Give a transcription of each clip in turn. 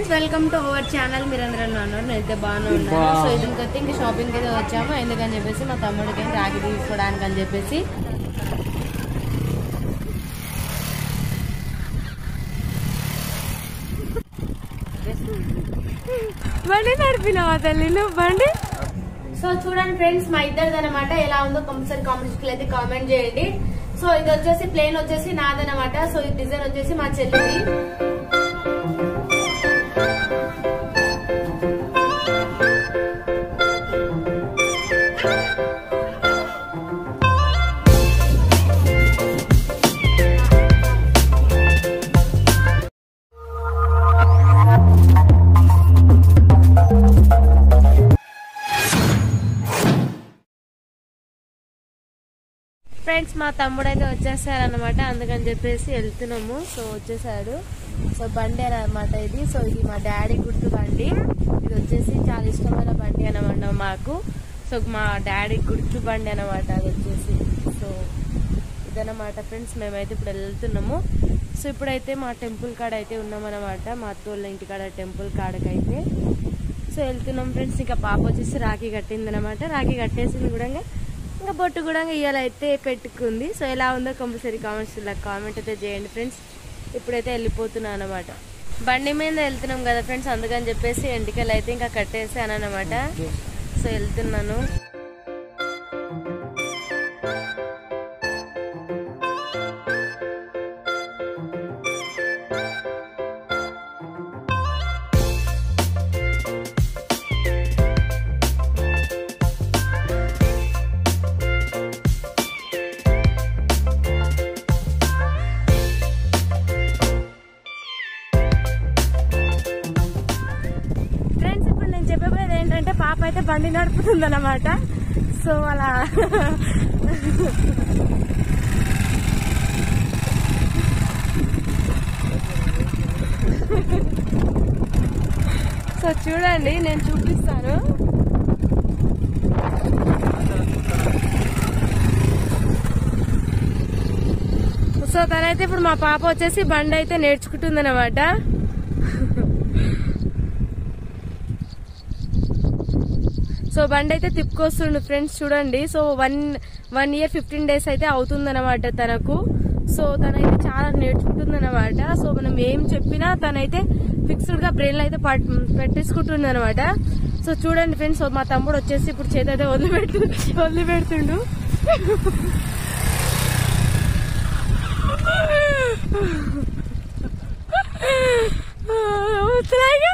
Friends welcome to our channel మీరందరూ ఉన్నారు నేనైతే బాగానే ఉన్నాను సో ఇదికి వస్తే ఇంకా షాపింగ్ అయితే వచ్చాము ఎందుకని చెప్పేసి మా తమ్ముడికి రాగి తీసుకోవడానికి అని చెప్పేసి బండి నడిపినావా తల్లి నువ్వు బండి సో చూడండి ఫ్రెండ్స్ మా ఇద్దరిది అనమాట ఎలా ఉందో కంపల్సరీ కామెంట్స్ అయితే కామెంట్ చేయండి సో ఇది వచ్చేసి ప్లేన్ వచ్చేసి నాదనమాట సో ఈ డిజైన్ వచ్చేసి మా చెల్లిది ఫ్రెండ్స్ మా తమ్ముడు అయితే వచ్చేసారనమాట అందుకని చెప్పేసి వెళ్తున్నాము సో వచ్చేసాడు సో బండి అనమాట ఇది సో ఇది మా డాడీ గుర్తు బండి ఇది వచ్చేసి చాలా ఇష్టమైన బండి అనమాట మాకు సో మా డాడీ గుర్తు బండి అనమాట అది వచ్చేసి సో ఇదనమాట ఫ్రెండ్స్ మేమైతే ఇప్పుడు వెళ్తున్నాము సో ఇప్పుడైతే మా టెంపుల్ కాడ అయితే ఉన్నామన్నమాట మా అత్తోళ్ళ ఇంటి కాడ టెంపుల్ కాడకైతే సో వెళ్తున్నాం ఫ్రెండ్స్ ఇంకా పాప వచ్చేసి రాఖీ కట్టింది అనమాట రాఖీ కట్టేసింది కూడా ఇంకా బొట్టు కూడా ఇవాళ అయితే పెట్టుకుంది సో ఎలా ఉందో కంపల్సరీ కామెంట్స్ కామెంట్ అయితే చేయండి ఫ్రెండ్స్ ఇప్పుడైతే వెళ్ళిపోతున్నాను అనమాట బండి మీద వెళ్తున్నాం కదా ఫ్రెండ్స్ అందుకని చెప్పేసి ఎంటికలు అయితే ఇంకా కట్టేసాను అనమాట సో వెళ్తున్నాను ఫ్రెండ్స్ ఇప్పుడు నేను చెప్పబోయేది ఏంటంటే పాప అయితే బండి నడుపుతుంది అనమాట సో అలా సో చూడండి నేను చూపిస్తాను సో తనైతే ఇప్పుడు మా పాప వచ్చేసి బండి అయితే నేర్చుకుంటుంది అనమాట సో బండి అయితే తిప్పుకొస్తుండు ఫ్రెండ్స్ చూడండి so one one year fifteen days అయితే అవుతుందన్నమాట తనకు సో తనైతే చాలా నేర్చుకుంటుంది అనమాట సో మనం ఏం చెప్పినా తనైతే ఫిక్స్డ్ గా బ్రెయిన్ అయితే పట్- పెట్టేసుకుంటుంది అనమాట సో చూడండి ఫ్రెండ్స్ సో మా తమ్ముడు వచ్చేసి ఇప్పుడు చేతి అయితే వదిలిపెట్టు వదిలిపెడుతుండు ఉత్తరాగా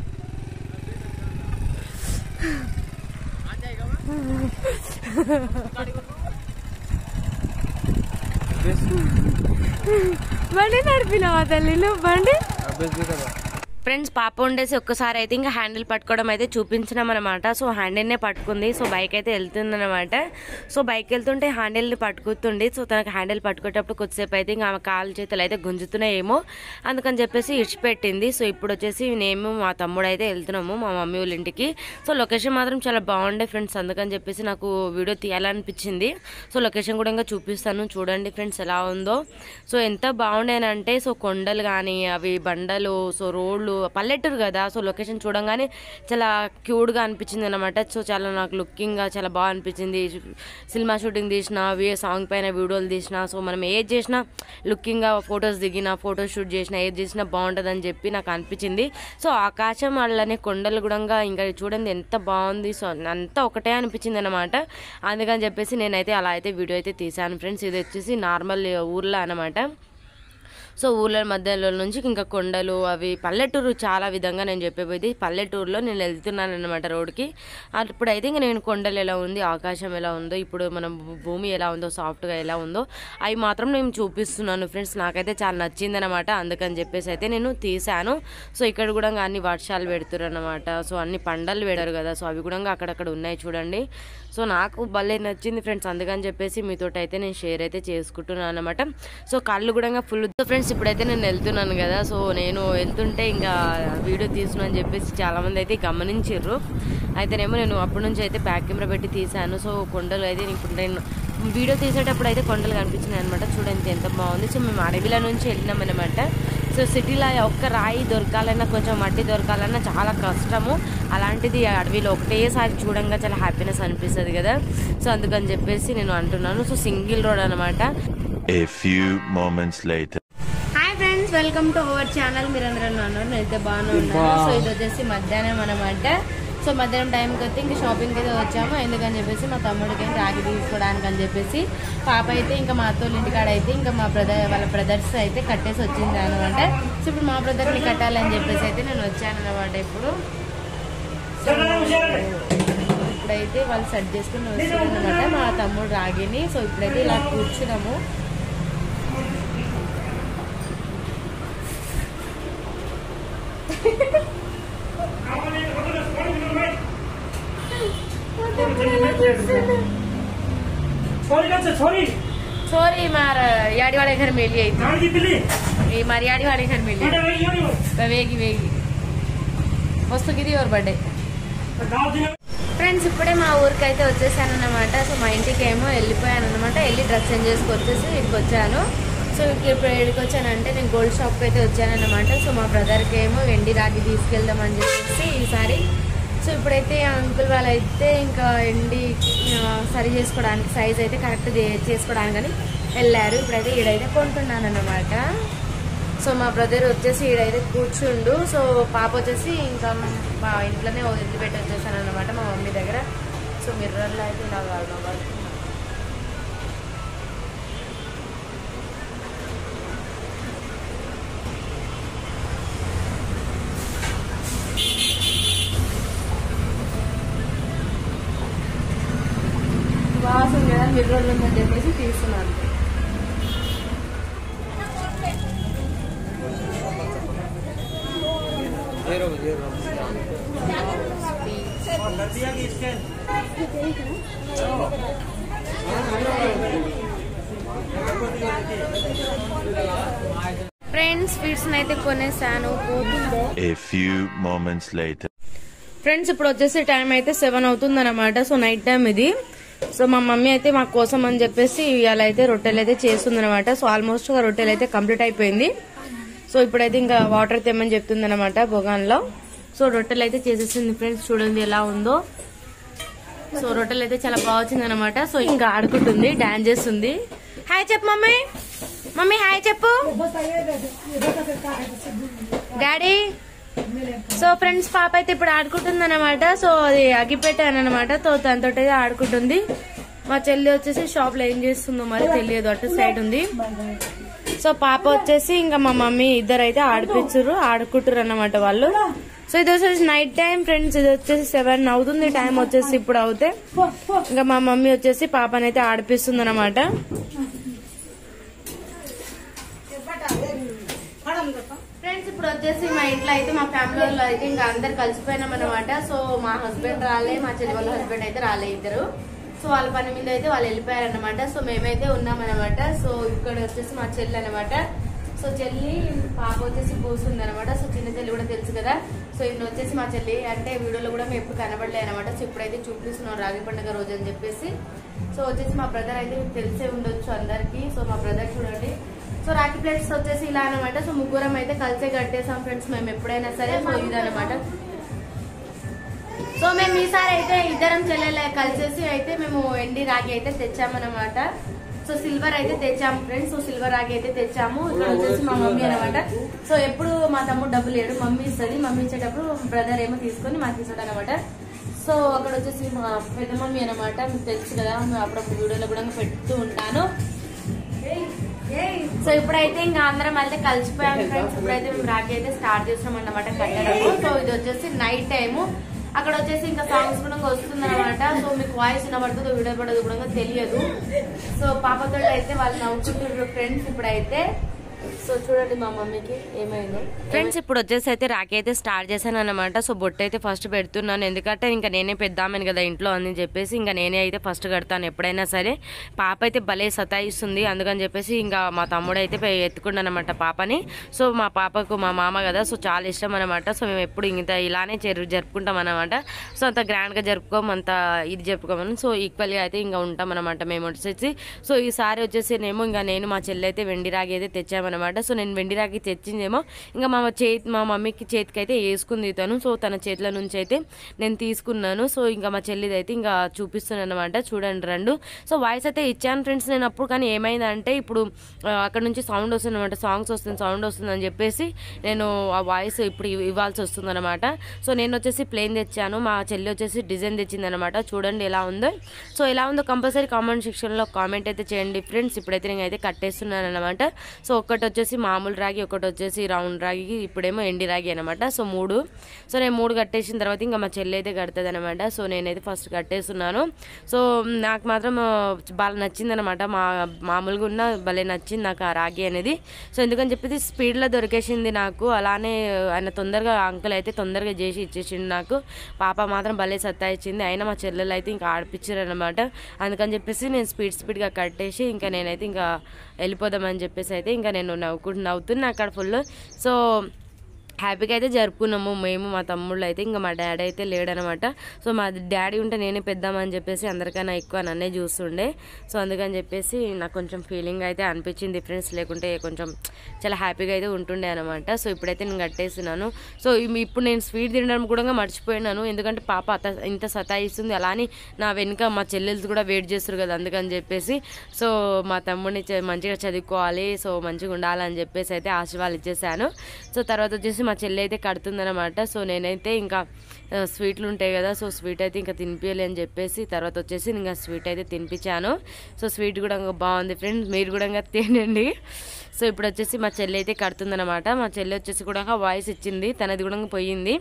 బండి నడిపినావా తల్లి నువ్వు బండి ఫ్రెండ్స్ పాప ఉండేసి ఒక్కసారి అయితే ఇంకా హ్యాండిల్ పట్టుకోవడం అయితే చూపించినాం అనమాట సో హ్యాండిల్నే పట్టుకుంది సో బైక్ అయితే వెళ్తుంది అనమాట సో బైక్ వెళ్తుంటే హ్యాండిల్ని పట్టుకుతుంది సో తనకు హ్యాండిల్ పట్టుకునేటప్పుడు కొద్దిసేపు అయితే ఇంకా ఆమె కాలు చేతులు అయితే గుంజుతున్నాయేమో అందుకని చెప్పేసి ఇడిచిపెట్టింది సో ఇప్పుడు వచ్చేసి నేను మా తమ్ముడు అయితే వెళ్తున్నాము మా మమ్మీ వాళ్ళ ఇంటికి సో లొకేషన్ మాత్రం చాలా బాగుండే ఫ్రెండ్స్ అందుకని చెప్పేసి నాకు వీడియో తీయాలనిపించింది సో లొకేషన్ కూడా ఇంకా చూపిస్తాను చూడండి ఫ్రెండ్స్ ఎలా ఉందో సో ఎంత బాగుండేనంటే సో కొండలు కానీ అవి బండలు సో రోడ్లు పల్లెటూరు కదా సో లొకేషన్ చూడంగానే చాలా క్యూట్గా అనిపించింది అనమాట సో చాలా నాకు లుకింగ్గా చాలా బాగా అనిపించింది సినిమా షూటింగ్ తీసిన వే సాంగ్ పైన వీడియోలు తీసిన సో మనం ఏది చేసినా లుకింగ్గా ఫొటోస్ దిగిన ఫోటో షూట్ చేసినా ఏది చేసినా బాగుంటుందని చెప్పి నాకు అనిపించింది సో ఆకాశం అలానే కొండలు కూడా ఇంకా చూడండి ఎంత బాగుంది సో అంతా ఒకటే అనిపించింది అనమాట అందుకని చెప్పేసి నేనైతే అలా అయితే వీడియో అయితే తీసాను ఫ్రెండ్స్ ఇది వచ్చేసి నార్మల్ ఊర్లో అనమాట సో ఊర్ల మధ్యలో నుంచి ఇంకా కొండలు అవి పల్లెటూరు చాలా విధంగా నేను చెప్పేది పల్లెటూరులో నేను వెళ్తున్నాను అనమాట రోడ్కి అప్పుడైతే ఇంకా నేను కొండలు ఎలా ఉంది ఆకాశం ఎలా ఉందో ఇప్పుడు మనం భూ- భూమి ఎలా ఉందో సాఫ్ట్గా ఎలా ఉందో అవి మాత్రం నేను చూపిస్తున్నాను ఫ్రెండ్స్ నాకైతే చాలా నచ్చింది అనమాట అందుకని చెప్పేసి అయితే నేను తీసాను సో ఇక్కడ కూడా అన్ని వర్షాలు పెడుతున్నారు అనమాట సో అన్ని పంటలు పెడరు కదా సో అవి కూడా అక్కడక్కడ ఉన్నాయి చూడండి సో నాకు భలే నచ్చింది ఫ్రెండ్స్ అందుకని చెప్పేసి మీతో అయితే నేను షేర్ అయితే చేసుకుంటున్నాను అనమాట సో కళ్ళు కూడా ఫుల్ ఫ్రెండ్స్ ఇప్పుడైతే నేను వెళ్తున్నాను కదా సో నేను వెళ్తుంటే ఇంకా వీడియో తీసును అని చెప్పేసి చాలా మంది అయితే గమనించారు అయితేనేమో నేను అప్పటి నుంచి అయితే బ్యాక్ కెమెరా పెట్టి తీసాను సో కొండలు అయితే ఇప్పుడు నేను వీడియో తీసేటప్పుడు అయితే కొండలు కనిపించినాయి అనమాట చూడండి ఎంత బాగుంది సో మేము అడవిల నుంచి వెళ్ళినాం అనమాట సో సిటీలో ఒక్క రాయి దొరకాలన్నా కొంచెం మట్టి దొరకాలన్నా చాలా కష్టము అలాంటిది ఆ అడవిలో ఒకటేసారి చూడంగా చాలా హ్యాపీనెస్ అనిపిస్తుంది కదా సో అందుకని చెప్పేసి నేను అంటున్నాను సో సింగిల్ రోడ్ అనమాట A few moments later. Hi friends welcome to our channel మీరు అందరూ ఉన్నారు నేనైతే బాగానే ఉన్నాను సో ఇది వచ్చేసి మధ్యాహ్నం అనమాట సో మధ్యాహ్నం టైంకి అయితే ఇంకా షాపింగ్కి అయితే వచ్చాము ఎందుకని చెప్పేసి మా తమ్ముడికి రాగి తీసుకోవడానికి అని చెప్పేసి పాప అయితే ఇంకా మా అత్తోళ్ళ ఇంటికాడ అయితే ఇంకా మా బ్రదర్ వాళ్ళ బ్రదర్స్ అయితే కట్టేసి వచ్చింది అనమాట సో ఇప్పుడు మా బ్రదర్ని కట్టాలని చెప్పేసి అయితే నేను వచ్చాను అనమాట ఇప్పుడు సో ఇప్పుడైతే వాళ్ళు సెట్ చేసుకుని వస్తున్నారు అనమాట మా తమ్ముడు రాగిని సో ఇప్పుడైతే ఇలా కూర్చున్నాము छोरी कहाँ से छोरी छोरी मार याडी वाले घर में लिए कहाँ की बिल्ली ये मारी याडी वाले घर में लिए बेटा वही क्यों नहीं వేగి వేగి వస్తుగిది ఎవరు బర్త్డే हो गाँव दिन ఫ్రెండ్స్ ఇప్పుడే మా ఊరికి అయితే వచ్చేసాను అనమాట సో మా ఇంటికి ఏమో వెళ్ళిపోయాను అనమాట వెళ్ళి డ్రెస్ చేంజ్ చేసుకు వచ్చేసి ఇక్కడికి వచ్చాను సో ఇప్పుడు ఎక్కడికి వచ్చానంటే నేను గోల్డ్ షాప్కి అయితే వచ్చాను అనమాట సో మా బ్రదర్కి ఏమో వెండి రాగి తీసుకెళ్దామని చెప్పేసి ఈసారి సో ఇప్పుడైతే అంకుల్ వాళ్ళైతే ఇంకా ఎండి ఆ, సరి చేసుకోవడానికి సైజ్ అయితే కరెక్ట్ చేసుకోవడానికి అని వెళ్ళారు ఇప్పుడైతే ఈడైతే కొంటున్నాను అనమాట సో మా బ్రదర్ వచ్చేసి ఈడైతే కూర్చుండు సో పాప వచ్చేసి ఇంకా మా ఇంట్లోనే వదిలిపెట్టి వచ్చేసాను అనమాట మా మమ్మీ దగ్గర సో మిర్రర్లో అయితే ఇలా కాదు వాసన కదా మిర్రర్లు ఉందని చెప్పేసి తీస్తున్నాను ఫ్రెండ్స్ స్వీట్స్ అయితే కొనేసాను పోతుందో A few moments later. Friends ఇప్పుడు వచ్చేసి టైం అయితే సెవెన్ అవుతుంది అనమాట సో నైట్ టైం ఇది సో మా మమ్మీ అయితే మా కోసం అని చెప్పేసి ఇవాళ అయితే రొట్టెలు అయితే చేస్తుంది అనమాట సో ఆల్మోస్ట్ రొట్టెలు అయితే కంప్లీట్ అయిపోయింది సో ఇప్పుడైతే ఇంకా వాటర్ తెమ్మని చెప్తుంది అనమాట బొగాన్లో సో రొట్టెలు అయితే చేసేసింది ఫ్రెండ్స్ చూడండి ఎలా ఉందో సో రొట్టెలు అయితే చాలా బాగా వచ్చింది అనమాట సో ఇంకా ఆడుకుంటుంది డాన్స్ చేస్తుంది హాయ్ చెప్పు మమ్మీ మమ్మీ హాయ్ చెప్పు డాడీ సో ఫ్రెండ్స్ పాప అయితే ఇప్పుడు ఆడుకుంటుంది అనమాట సో అది అగిపెట్టాను అనమాట సో తనతో ఆడుకుంటుంది మా చెల్లి వచ్చేసి షాప్ లో ఏం చేస్తుందో మరి తెలియదు అటు సైడ్ ఉంది సో పాప వచ్చేసి ఇంకా మా మమ్మీ ఇద్దరు అయితే ఆడిపించారు ఆడుకుంటారు అన్నమాట వాళ్ళు సో ఇది వచ్చేసి నైట్ టైం ఫ్రెండ్స్ ఇది వచ్చేసి సెవెన్ అవుతుంది టైం వచ్చేసి ఇప్పుడు అవుతే ఇంకా మా మమ్మీ వచ్చేసి పాపనైతే ఆడిపిస్తుంది అనమాట ఫ్రెండ్స్ ఇప్పుడు వచ్చేసి మా ఇంట్లో అయితే మా ఫ్యామిలీ వాళ్ళు అయితే ఇంకా అందరు కలిసిపోయినాం అనమాట సో మా హస్బెండ్ రాలే మా చెల్లి వాళ్ళ హస్బెండ్ అయితే రాలే ఇద్దరు సో వాళ్ళ పని మీద అయితే వాళ్ళు వెళ్ళిపోయారనమాట సో మేమైతే ఉన్నామన్నమాట సో ఇక్కడ వచ్చేసి మా చెల్లి అనమాట సో చెల్లి పాప వచ్చేసి కూర్చుంది అనమాట సో చిన్న చెల్లి కూడా తెలుసు కదా సో ఇప్పుడు వచ్చేసి మా చెల్లి అంటే వీడియోలో కూడా మేము ఎప్పుడు కనబడలే అనమాట సో ఇప్పుడైతే చూపిస్తున్నాం రాగి పండుగ రోజు అని చెప్పేసి సో వచ్చేసి మా బ్రదర్ అయితే మీకు తెలిసే ఉండొచ్చు అందరికి సో మా బ్రదర్ చూడండి సో రాఖీ ప్లేట్స్ వచ్చేసి ఇలా అనమాట సో ముగ్గురం అయితే కలిసే కట్టేసాం ఫ్రెండ్స్ మేము ఎప్పుడైనా సరే సో ఇదనమాట సో మేము ఈసారి అయితే ఇద్దరం చెల్లెల కలిసేసి అయితే మేము ఎండి రాగి అయితే తెచ్చామన్నమాట సో సిల్వర్ అయితే తెచ్చాము ఫ్రెండ్స్ సో సిల్వర్ రాగి అయితే తెచ్చాము ఇక్కడ వచ్చేసి మా మమ్మీ అనమాట సో ఎప్పుడు మా తమ్ముడు డబ్బులు లేడు మమ్మీ ఇస్తుంది మమ్మీ ఇచ్చేటప్పుడు బ్రదర్ ఏమో తీసుకొని మాకు ఇస్తాడు అనమాట సో అక్కడ వచ్చేసి మా పెద్ద మమ్మీ అనమాట మీకు తెలుసు కదా మేము అప్పుడప్పుడు వీడియోలో కూడా పెడుతూ ఉంటాను సో ఇప్పుడైతే ఇంకా అందరం అయితే కలిసిపోయాం ఫ్రెండ్స్ ఇప్పుడైతే మేము రాఖీ అయితే స్టార్ట్ చేస్తున్నాం అన్నమాట కట్టడము సో ఇది వచ్చేసి నైట్ టైము అక్కడ వచ్చేసి ఇంకా సాంగ్స్ కూడా వస్తుంది అనమాట సో మీకు వాయిస్ వినబడుతుందో వీడియో పడదు కూడా తెలియదు సో పాపతో అయితే వాళ్ళు నవ్వుకుంటున్నారు ఫ్రెండ్స్ ఇప్పుడైతే సో చూడండి మా మమ్మీకి ఏమైందో ఫ్రెండ్స్ ఇప్పుడు వచ్చేసి అయితే రాఖీ అయితే స్టార్ట్ చేశాను అనమాట సో బొట్టు అయితే ఫస్ట్ పెడుతున్నాను ఎందుకంటే ఇంకా నేనే పెద్దామని కదా ఇంట్లో అని చెప్పేసి ఇంకా నేనే అయితే ఫస్ట్ కడతాను ఎప్పుడైనా సరే పాప అయితే భలే సతాయిస్తుంది అందుకని చెప్పేసి ఇంకా మా తమ్ముడు అయితే పోయి ఎత్తుకున్నాను అనమాట పాపని సో మా పాపకు మా మామ కదా సో చాలా ఇష్టం అనమాట సో మేము ఎప్పుడు ఇంత ఇలానే జరు- జరుపుకుంటాం అనమాట సో అంత గ్రాండ్గా జరుపుకోము అంత ఇది జరుపుకోమని సో ఈక్వల్గా అయితే ఇంకా ఉంటాం అనమాట మేము వచ్చేసి సో ఈసారి వచ్చేసి నేమో ఇంకా నేను మా చెల్లి అయితే వెండి రాగి అయితే తెచ్చామన్నమాట అనమాట సో నేను వెండి రాఖీ తెచ్చిందేమో ఇంకా మా చేతి మా మమ్మీకి చేతికి అయితే వేసుకుంది తను సో తన చేతుల నుంచి అయితే నేను తీసుకున్నాను సో ఇంకా మా చెల్లిది అయితే ఇంకా చూపిస్తున్నాను అనమాట చూడండి రెండు సో వాయిస్ అయితే ఇచ్చాను ఫ్రెండ్స్ నేను అప్పుడు కానీ ఏమైందంటే ఇప్పుడు ఆ, అక్కడ నుంచి సౌండ్ వస్తుంది అనమాట సాంగ్స్ వస్తుంది సౌండ్ వస్తుంది అని చెప్పేసి నేను ఆ వాయిస్ ఇప్పుడు ఇవ్- ఇవ్వాల్సి వస్తుంది అనమాట సో నేను వచ్చేసి ప్లేన్ తెచ్చాను మా చెల్లి వచ్చేసి డిజైన్ తెచ్చింది అనమాట చూడండి ఎలా ఉందో సో ఎలా ఉందో కంపల్సరీ కామెంట్ సెక్షన్లో కామెంట్ అయితే చేయండి ఫ్రెండ్స్ ఇప్పుడైతే నేను అయితే కట్టేస్తున్నాను అనమాట సో ఒకటి వచ్చేసి మామూలు రాగి ఒకటి వచ్చేసి రౌండ్ రాగి ఇప్పుడేమో ఎండి రాగి అనమాట సో మూడు సో నేను మూడు కట్టేసిన తర్వాత ఇంకా మా చెల్లి అయితే కడుతుంది అనమాట సో నేనైతే ఫస్ట్ కట్టేస్తున్నాను సో నాకు మాత్రం ఆ, బాగా నచ్చింది అనమాట మా మామూలుగా ఉన్న భలే నచ్చింది నాకు ఆ రాగి అనేది సో ఎందుకని చెప్పేసి స్పీడ్లో దొరికేసింది నాకు అలానే ఆయన తొందరగా అంకుల్ అయితే తొందరగా చేసి ఇచ్చేసిండు నాకు పాప మాత్రం భలే సత్తా ఇచ్చింది అయినా మా చెల్లెలు అయితే ఇంకా ఆడిపించారు అనమాట అందుకని చెప్పేసి నేను స్పీడ్ స్పీడ్గా కట్టేసి ఇంకా నేనైతే ఇంకా వెళ్ళిపోదామని చెప్పేసి అయితే ఇంకా నేను నవ్వుకుంటూ నవ్వుతున్నా అక్కడ ఫుల్ సో హ్యాపీగా అయితే జరుపుకున్నాము మేము మా తమ్ముళ్ళు అయితే ఇంకా మా డాడీ అయితే లేడనమాట సో మా డాడీ ఉంటే నేనే పెద్దామని చెప్పేసి అందరికన్నా ఎక్కువ నన్నే చూస్తుండే సో అందుకని చెప్పేసి నాకు కొంచెం ఫీలింగ్ అయితే అనిపించింది ఫ్రెండ్స్ లేకుంటే కొంచెం చాలా హ్యాపీగా అయితే ఉంటుండే అనమాట సో ఇప్పుడైతే నేను కట్టేస్తున్నాను సో ఇమ్- ఇప్పుడు నేను స్వీట్ తినడం కూడా మర్చిపోయినాను ఎందుకంటే పాప అత ఇంత సతాయిస్తుంది అలా అని నా వెనుక మా చెల్లెలు కూడా వెయిట్ చేస్తారు కదా అందుకని చెప్పేసి సో మా తమ్ముడిని చ- మంచిగా చదువుకోవాలి సో మంచిగా ఉండాలని చెప్పేసి అయితే ఆశీర్వాదాలు ఇచ్చేసాను సో తర్వాత వచ్చేసి మా చెల్లి అయితే కడుతుందనమాట సో నేనైతే ఇంకా ఆ, స్వీట్లు ఉంటాయి కదా సో స్వీట్ అయితే ఇంకా తినిపించాలి అని చెప్పేసి తర్వాత వచ్చేసి ఇంకా స్వీట్ అయితే తినిపించాను సో స్వీట్ కూడా ఇంకా బాగుంది ఫ్రెండ్స్ మీరు కూడా ఇంకా తినండి సో ఇప్పుడు వచ్చేసి మా చెల్లి అయితే కడుతుందనమాట మా చెల్లి వచ్చేసి కూడా వాయిస్ ఇచ్చింది తనది కూడా పోయింది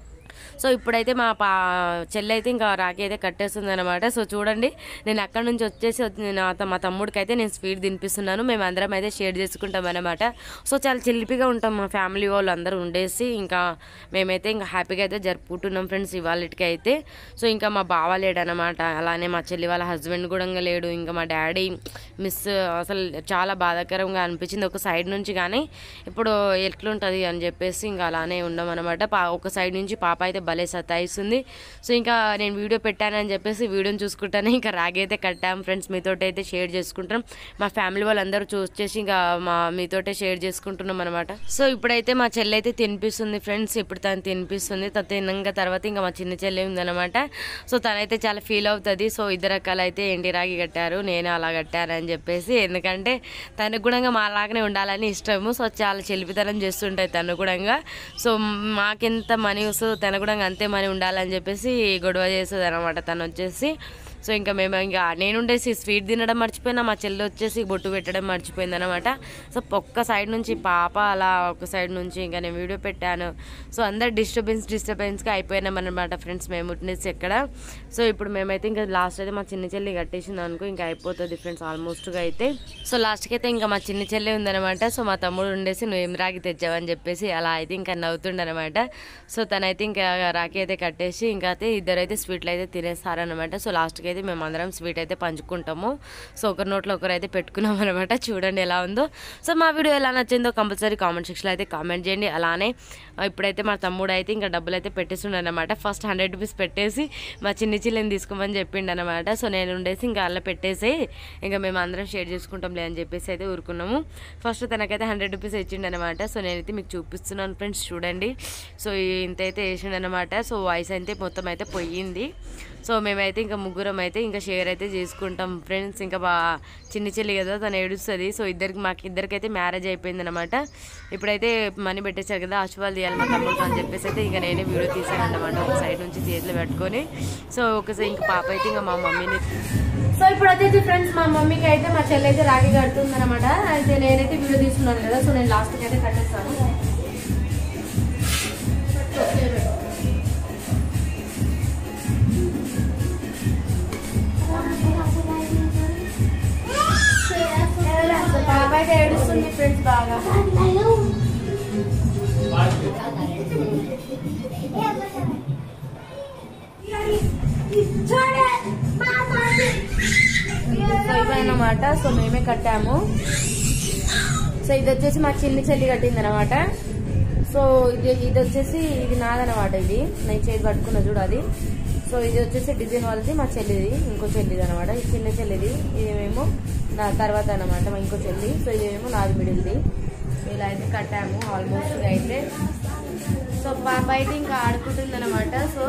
సో ఇప్పుడైతే మా పా చెల్లి అయితే ఇంకా రాఖీ అయితే కట్టేస్తుంది అనమాట సో చూడండి నేను అక్కడ నుంచి వచ్చేసి వచ్చి- నేను ఆ- మా తమ్ముడికి అయితే నేను స్వీట్ తినిపిస్తున్నాను మేము అందరం అయితే షేర్ చేసుకుంటాం అనమాట సో చాలా చిలిపిగా ఉంటాం మా ఫ్యామిలీ వాళ్ళు అందరూ ఉండేసి ఇంకా మేమైతే ఇంకా హ్యాపీగా అయితే జరుపుకుంటున్నాం ఫ్రెండ్స్ ఇవాళకి అయితే సో ఇంకా మా బావ లేడనమాట అలానే మా చెల్లి వాళ్ళ హస్బెండ్ కూడా ఇంకా లేడు ఇంకా మా డాడీ మిస్ అసలు చాలా బాధాకరంగా అనిపించింది ఒక సైడ్ నుంచి కానీ ఇప్పుడు ఎట్లుంటుంది అని చెప్పేసి ఇంకా అలానే ఉండమన్నమాట పా ఒక సైడ్ నుంచి పాప అయితే భలే సతాయిస్తుంది సో ఇంకా నేను వీడియో పెట్టానని చెప్పేసి వీడియోని చూసుకుంటానే ఇంకా రాగి అయితే కట్టాం ఫ్రెండ్స్ మీతోటి అయితే షేర్ చేసుకుంటాం మా ఫ్యామిలీ వాళ్ళందరూ చూసేసి ఇంకా మా మీతోటే షేర్ చేసుకుంటున్నాం అనమాట సో ఇప్పుడైతే మా చెల్లి అయితే తినిపిస్తుంది ఫ్రెండ్స్ ఇప్పుడు తను తినిపిస్తుంది తను తిన్నాక తర్వాత ఇంకా మా చిన్న చెల్లి ఉందన్నమాట సో తనైతే చాలా ఫీల్ అవుతుంది సో ఇద్దరు రకాలు అయితే ఎండి రాగి కట్టారు నేను అలా కట్టాను అని చెప్పేసి ఎందుకంటే తనకు కూడా మా లాగానే ఉండాలని ఇష్టము సో చాలా చెలిపితనం చేస్తుంటాయి తను కూడా సో మాకెంత మనీ వస్తుందో తన కూడా అంతే మనీ ఉండాలని చెప్పేసి గొడవ చేస్తుంది అనమాట తను వచ్చేసి సో ఇంకా మేము ఇంకా నేను ఉండేసి స్వీట్ తినడం మర్చిపోయినా మా చెల్లి వచ్చేసి బొట్టు పెట్టడం మర్చిపోయింది అనమాట సో ఒక్క సైడ్ నుంచి పాప అలా ఒక సైడ్ నుంచి ఇంకా నేను వీడియో పెట్టాను సో అందరు డిస్టర్బెన్స్ డిస్టర్బెన్స్గా అయిపోయినాం అనమాట ఫ్రెండ్స్ మేము ఉండేసి ఎక్కడ సో ఇప్పుడు మేమైతే ఇంకా లాస్ట్ అయితే మా చిన్న చెల్లి కట్టేసింది అనుకో ఇంకా అయిపోతుంది ఫ్రెండ్స్ ఆల్మోస్ట్గా అయితే సో లాస్ట్కి అయితే ఇంకా మా చిన్న చెల్లి ఉందనమాట సో మా తమ్ముడు ఉండేసి నువ్వు ఏం రాగి తెచ్చావని చెప్పేసి అలా అయితే ఇంకా నవ్వుతుండనమాట సో తనైతే ఇంకా రాఖీ అయితే కట్టేసి ఇంకా అయితే ఇద్దరైతే స్వీట్లు అయితే తినేస్తారనమాట సో లాస్ట్కి అయితే మేము అందరం స్వీట్ అయితే పంచుకుంటాము సో ఒకరి నోట్లో ఒకరు అయితే పెట్టుకున్నాం అనమాట చూడండి ఎలా ఉందో సో మా వీడియో ఎలా నచ్చిందో కంపల్సరీ కామెంట్ సెక్షన్లో అయితే కామెంట్ చేయండి అలానే ఆ, ఇప్పుడైతే మా తమ్ముడు అయితే ఇంకా డబ్బులు అయితే పెట్టేస్తుండ అనమాట ఫస్ట్ హండ్రెడ్ రూపీస్ పెట్టేసి మా చిన్ని చిల్లని తీసుకోమని చెప్పిండు అనమాట సో నేను ఉండేసి ఇంకా అలా పెట్టేసి ఇంకా మేము అందరం షేర్ చేసుకుంటాంలే అని చెప్పేసి అయితే ఊరుకున్నాము ఫస్ట్ తనకైతే హండ్రెడ్ రూపీస్ ఇచ్చిండు అనమాట సో నేనైతే మీకు చూపిస్తున్నాను ఫ్రెండ్స్ చూడండి సో ఇంత అయితే వేసిండు అనమాట సో వాయిస్ అయితే మొత్తం అయితే పోయింది సో మేమైతే ఇంకా ముగ్గురం అయితే ఇంకా షేర్ అయితే చేసుకుంటాం ఫ్రెండ్స్ ఇంకా బా చిన్న చెల్లి కదా తను ఏడుస్తుంది సో ఇద్దరికి మాకు ఇద్దరికైతే మ్యారేజ్ అయిపోయింది అనమాట ఇప్పుడైతే మనీ పెట్టేశారు కదా ఆశీర్వాదాలు తీయాలి మా తమ్ముడు అని చెప్పేసి అయితే ఇంకా నేనే వీడియో తీసాను అనమాట ఒక సైడ్ నుంచి చేతిలో పెట్టుకొని సో ఒకసారి ఇంకా పాప అయితే ఇంకా మా మమ్మీని సో ఇప్పుడు అయితే ఫ్రెండ్స్ మా మమ్మీకి అయితే మా చెల్లి అయితే రాగి కడుతుంది అనమాట అయితే నేనైతే వీడియో తీసుకున్నాను కదా సో నేను లాస్ట్కి అయితే కట్టేస్తాను పాప అయితే ఏడుస్తుంది ఫ్రెండ్స్ బాగా సో ఇవన్నమాట సో మేమే కట్టాము సో ఇది వచ్చేసి మా చిన్ని చెల్లి కట్టింది అనమాట సో ఇది ఇది వచ్చేసి ఇది నాదనమాట ఇది నేను చేతి పట్టుకున్న చూడు అది సో ఇది వచ్చేసి డిజైన్ వాళ్ళది మా చెల్లిది ఇంకో చెల్లిది అనమాట ఈ చిన్న చెల్లిది ఇదేమేమో నా తర్వాత అనమాట మా ఇంకో చెల్లి సో ఇదేమో నాది మిడిల్ది ఇలా అయితే కట్టాము ఆల్మోస్ట్ అయితే సో పాప అయితే ఇంకా ఆడుకుంటుంది అనమాట సో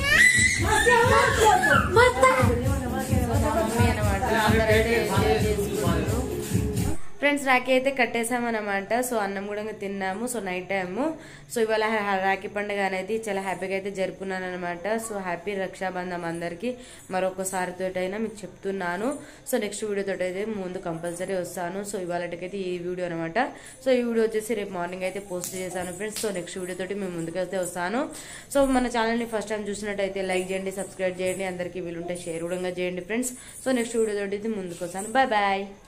మమ్మీ అనమాట అందరైతే ఎంజాయ్ చేసుకుంటున్నారు ఫ్రెండ్స్ రాఖీ అయితే కట్టేసామన్నమాట సో అన్నం కూడా ఇంకా తిన్నాము సో నైట్ టైము సో ఇవాళ హ- రాఖీ పండుగ అనేది చాలా హ్యాపీగా అయితే జరుపుకున్నాను అనమాట సో హ్యాపీ రక్షాబంధం అందరికీ మరొకసారి తోటైనా మీకు చెప్తున్నాను సో నెక్స్ట్ వీడియో అయితే ముందు కంపల్సరీ వస్తాను సో ఇవాళకైతే ఈ వీడియో అనమాట సో ఈ వీడియో వచ్చేసి రేపు మార్నింగ్ అయితే పోస్ట్ చేశాను ఫ్రెండ్స్ సో నెక్స్ట్ వీడియో తోటి మేము ముందుకైతే వస్తాను సో మన ఛానల్ని ఫస్ట్ టైం చూసినట్టయితే లైక్ చేయండి సబ్స్క్రైబ్ చేయండి అందరికీ వీలుంటే షేర్ కూడా చేయండి ఫ్రెండ్స్ సో నెక్స్ట్ వీడియో తోటి అయితే ముందుకు వస్తాను బాయ్ బాయ్